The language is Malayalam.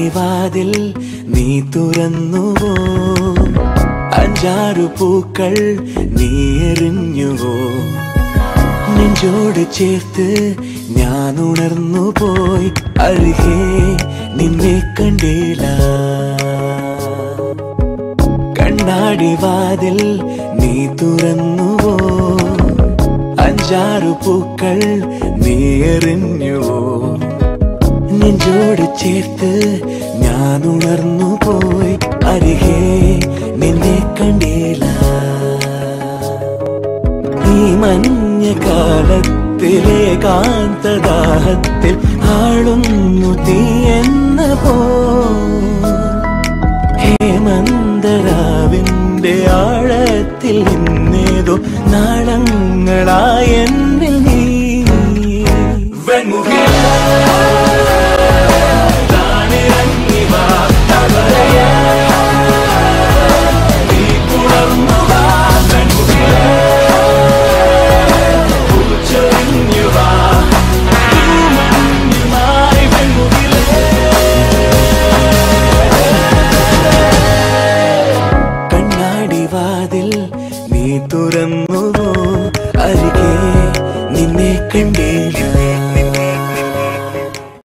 വാതിൽ നീ തുറന്നുവോ അഞ്ചാറു പൂക്കൾ നീ എറിഞ്ഞുവോ നെഞ്ചോട് ചേർത്ത് ഞാൻ ഉണർന്നു പോയി അഴുകേ നിന്നെ കണ്ടില്ല കണ്ണാടി വാതിൽ നീ തുറന്നുവോ അഞ്ചാറു പൂക്കൾ നീ എറിഞ്ഞുവോ നെഞ്ചോട് ചേർത്ത് ഞാൻ ഉണർന്നു പോയി അരികെ നിന്നെ കണ്ടില്ല ഈ മഞ്ഞ കാലത്തിലെ കാന്തദാഹത്തിൽ ആളുന്നു തീ എന്ന പോ ഹേമന്തരാവിന്റെ ആഴത്തിൽ നിന്നേതോ നാളങ്ങളായെന്ന